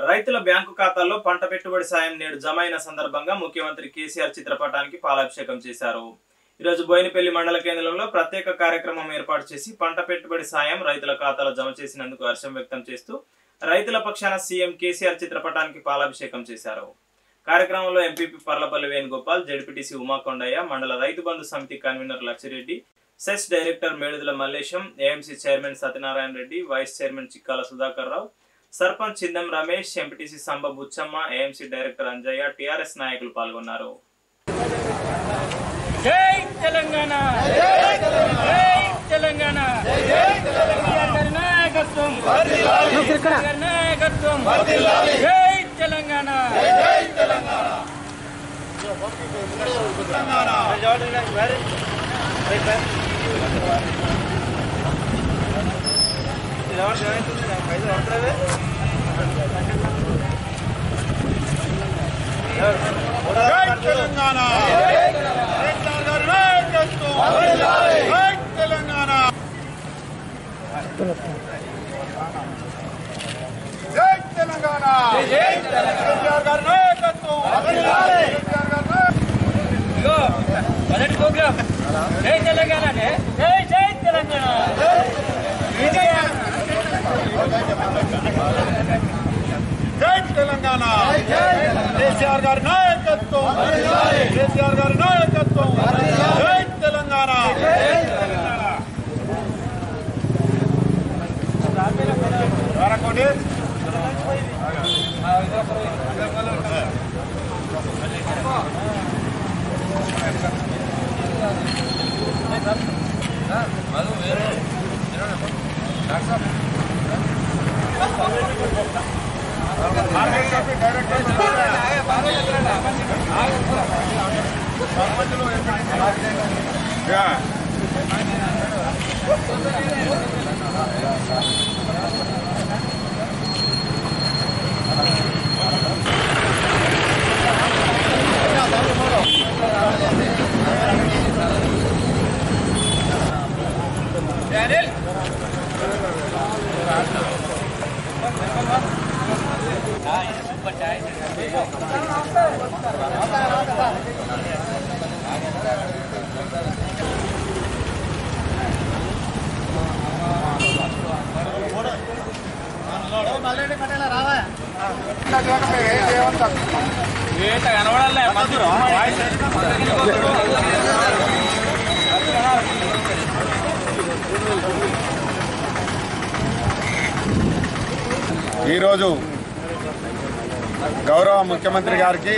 రైతుల బ్యాంకు ఖాతాల్లో పంట పెట్టుబడి సాయం నేడు జమ అయిన సందర్భంగా ముఖ్యమంత్రి కేసీఆర్ చిత్రపటానికి పాలాభిషేకం చేశారు ఈరోజు బోయినపల్లి మండల కేంద్రంలో ప్రత్యేక కార్యక్రమం ఏర్పాటు చేసి పంట పెట్టుబడి సాయం రైతుల ఖాతాలో జమ చేసినందుకు హర్షం వ్యక్తం చేస్తూ రైతుల పక్షాన సీఎం కేసీఆర్ చిత్రపటానికి పాలాభిషేకం చేశారు కార్యక్రమంలో MPP Parlapalli Venugopal ZPTC Umakondaiah mandal Rythu Bandhu Samithi convener Lakshireddy cess director Medudala Mallesham AMC chairman Satyanarayana Reddy vice chairman Chikkala Sudhakar Rao sarpanch Chindam Ramesh MPTC Samba Buchamma AMC director Anjaiah TRS నాయకులు పాల్గొన్నారు జై తెలంగాణ జై తెలంగాణ కేసీఆర్ నాయకత్వం కేసీఆర్ నాయకత్వం జై తెలంగాణ జై తెలంగాణ కేసీఆర్ గారి నాయకత్వం జై తెలంగాణ జై తెలంగాణ కేసీఆర్ గారి నాయకత్వం కేసీఆర్ గారి నాయకత్వం ఇగో మొదటి ప్రోగ్రామ్ జై తెలంగాణ జై జై తెలంగాణ జై తెలంగాణ కేసీఆర్ గారి నాయకత్వం కేసీఆర్ గారి నాయకత్వం జై తెలంగాణ వరకోటి యా ఈరోజు గౌరవ ముఖ్యమంత్రి గారికి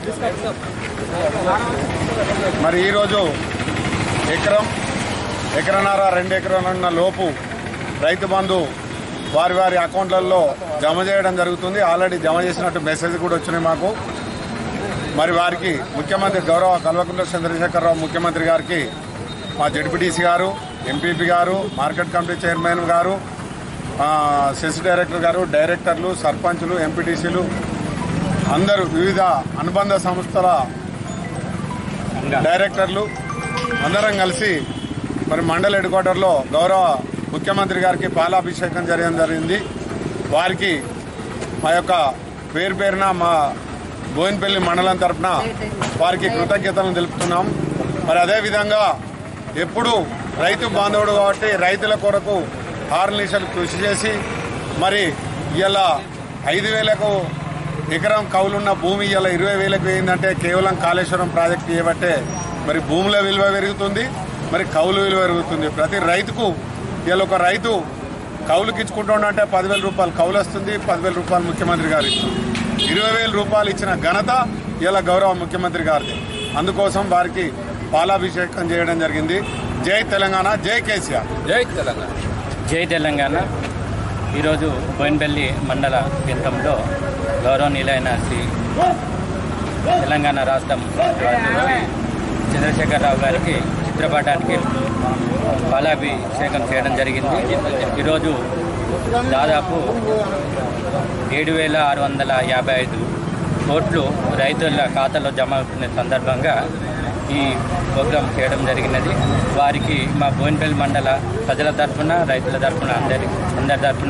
మరి ఈరోజు ఎకరం ఎకరన్నర రెండు ఎకరాలన్న లోపు రైతు బంధు వారి వారి అకౌంట్లలో జమ చేయడం జరుగుతుంది ఆల్రెడీ జమ చేసినట్టు మెసేజ్ కూడా వచ్చినాయి మాకు మరి వారికి ముఖ్యమంత్రి గౌరవ కల్వకుంట్ల చంద్రశేఖరరావు ముఖ్యమంత్రి గారికి మా జడ్పీటీసీ గారు ఎంపీపీ గారు మార్కెట్ కమిటీ చైర్మన్ గారు ఆ, సెస్ డైరెక్టర్ గారు డైరెక్టర్లు సర్పంచులు ఎంపీటీసీలు అందరూ వివిధ అనుబంధ సంస్థల డైరెక్టర్లు అందరం కలిసి మరి మండల హెడ్ క్వార్టర్లో గౌరవ ముఖ్యమంత్రి గారికి పాలాభిషేకం జరగడం జరిగింది వారికి మా యొక్క పేరు పేరున మా బోయినపల్లి మండలం తరపున వారికి కృతజ్ఞతలను తెలుపుతున్నాం మరి అదేవిధంగా ఎప్పుడు రైతు బాంధవుడు కాబట్టి రైతుల కొరకు ఆరు నిమిషాలు కృషి చేసి మరి ఇలా ఐదు వేలకు ఎకరం కౌలున్న భూమి ఇలా ఇరవై వేలకు వేయిందంటే కేవలం కాళేశ్వరం ప్రాజెక్టు చేయబట్టే మరి భూముల విలువ పెరుగుతుంది మరి కౌలు విలువ పెరుగుతుంది ప్రతి రైతుకు ఇలా ఒక రైతు కౌలుకి ఇచ్చుకుంటుండంటే పదివేల రూపాయలు కౌలు వస్తుంది పదివేల రూపాయలు ముఖ్యమంత్రి గారు ఇస్తారు ఇరవై వేల రూపాయలు ఇచ్చిన ఘనత ఇలా గౌరవ ముఖ్యమంత్రి గారిది అందుకోసం వారికి పాలాభిషేకం చేయడం జరిగింది జై తెలంగాణ జై కేసీఆర్ జై తెలంగాణ జై తెలంగాణ ఈరోజు బోయినపల్లి మండల కేంద్రంలో గౌరవనీయులైన శ్రీ తెలంగాణ రాష్ట్రం వారి చంద్రశేఖరరావు గారికి చిత్రపటానికి పాలాభిషేకం చేయడం జరిగింది ఈరోజు దాదాపు ఏడు వేల ఆరు వందల యాభై ఐదు కోట్లు రైతుల ఖాతాలో జమ అవుతున్న సందర్భంగా ఈ ప్రోగ్రాం చేయడం జరిగినది వారికి మా బోయినపల్లి మండల ప్రజల తరఫున రైతుల తరఫున అందరి అందరి తరఫున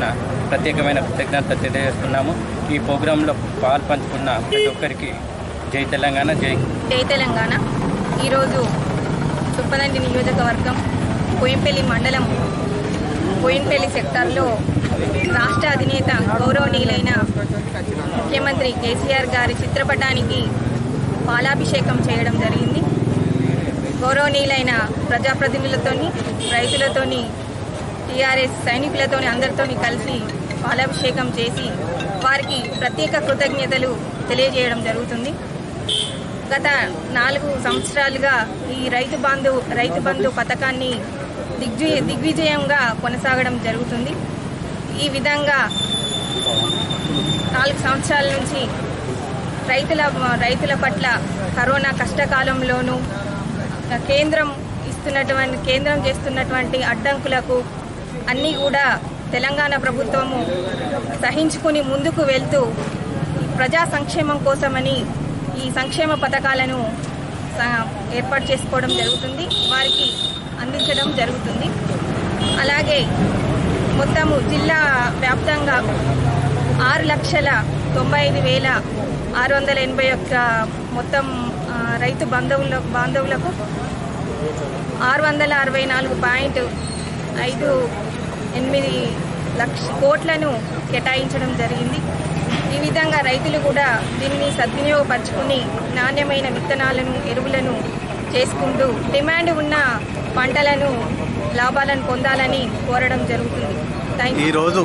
ప్రత్యేకమైన కృతజ్ఞత తెలియజేస్తున్నాము ఈ ప్రోగ్రాంలో పాలు పంచుకున్న ప్రతి ఒక్కరికి జై తెలంగాణ జై జై తెలంగాణ ఈరోజు చుప్పదండి నియోజకవర్గం పోయింపల్లి మండలం పోయినపల్లి సెక్టార్లో రాష్ట్ర అధినేత గౌరవనీయులైన ముఖ్యమంత్రి కేసీఆర్ గారి చిత్రపటానికి పాలాభిషేకం చేయడం జరిగింది గౌరవనీయులైన ప్రజాప్రతినిధులతోని రైతులతోని టీఆర్ఎస్ సైనికులతోని అందరితోని కలిసి పాలాభిషేకం చేసి వారికి ప్రత్యేక కృతజ్ఞతలు తెలియజేయడం జరుగుతుంది గత నాలుగు సంవత్సరాలుగా ఈ రైతు బంధు రైతు బంధు పథకాన్ని దిగ్విజయ దిగ్విజయంగా కొనసాగడం జరుగుతుంది ఈ విధంగా నాలుగు సంవత్సరాల నుంచి రైతుల రైతుల పట్ల కరోనా కష్టకాలంలోనూ కేంద్రం ఇస్తున్నటువంటి కేంద్రం చేస్తున్నటువంటి అడ్డంకులకు అన్నీ కూడా తెలంగాణ ప్రభుత్వము సహించుకుని ముందుకు వెళ్తూ ప్రజా సంక్షేమం కోసమని ఈ సంక్షేమ పథకాలను స- ఏర్పాటు చేసుకోవడం జరుగుతుంది వారికి అందించడం జరుగుతుంది అలాగే మొత్తము జిల్లా వ్యాప్తంగా ఆరు లక్షల తొంభై ఐదు వేల ఆరు వందల ఎనభై ఒక్క మొత్తం ఆ, రైతు బంధువుల బాంధవులకు ఆరు వందల అరవై నాలుగు పాయింట్ ఐదు ఎనిమిది లక్ష కోట్లను కేటాయించడం జరిగింది ఈ విధంగా రైతులు కూడా దీన్ని సద్వినియోగపరచుకుని నాణ్యమైన విత్తనాలను ఎరువులను చేసుకుంటూ డిమాండ్ ఉన్న పంటలను లాభాలను పొందాలని కోరడం జరుగుతుంది థ్యాంక్ యూ ఈరోజు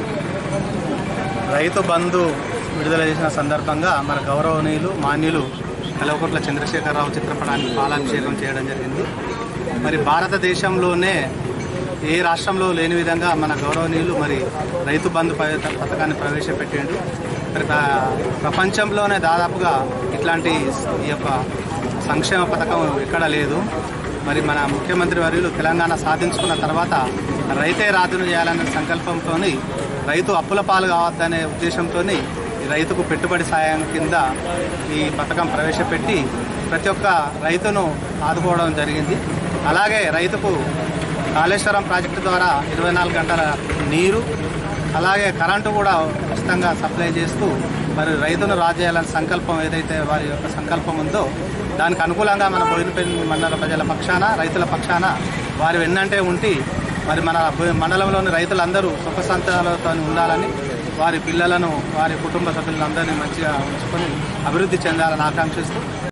రైతు బంధు విడుదల చేసిన సందర్భంగా మన గౌరవనీయులు మాన్యులు కల్వకుంట్ల చంద్రశేఖరరావు చిత్రపటానికి పాలాభిషేకం చేయడం జరిగింది మరి భారతదేశంలోనే ఏ రాష్ట్రంలో లేని విధంగా మన గౌరవనీయులు మరి రైతు బంధు ప- పథకాన్ని ప్రవేశపెట్టిండు మరి ప్ర- ప్రపంచంలోనే దాదాపుగా ఇట్లాంటి ఈ యొక్క సంక్షేమ పథకం ఎక్కడ లేదు మరి మన ముఖ్యమంత్రి వర్యులు తెలంగాణ సాధించుకున్న తర్వాత రైతే రాజును చేయాలనే సంకల్పంతో రైతు అప్పుల పాలు కావద్దనే ఉద్దేశంతో రైతుకు పెట్టుబడి సాయం కింద ఈ పథకం ప్రవేశపెట్టి ప్రతి ఒక్క రైతును ఆదుకోవడం జరిగింది అలాగే రైతుకు కాళేశ్వరం ప్రాజెక్టు ద్వారా ఇరవై నాలుగు గంటల నీరు అలాగే కరెంటు కూడా ఉచితంగా సప్లై చేస్తూ మరి రైతును రాజు చేయాలనే సంకల్పం ఏదైతే వారి యొక్క సంకల్పం ఉందో దానికి అనుకూలంగా మన బోయినపల్లి మండల ప్రజల పక్షాన రైతుల పక్షాన వారి వెన్నంటే ఉండి మరి మన బోయి- మండలంలోని రైతులందరూ సుఖ సంతాలతో ఉండాలని వారి పిల్లలను వారి కుటుంబ సభ్యులందరినీ మంచిగా ఉంచుకొని అభివృద్ధి చెందాలని ఆకాంక్షిస్తూ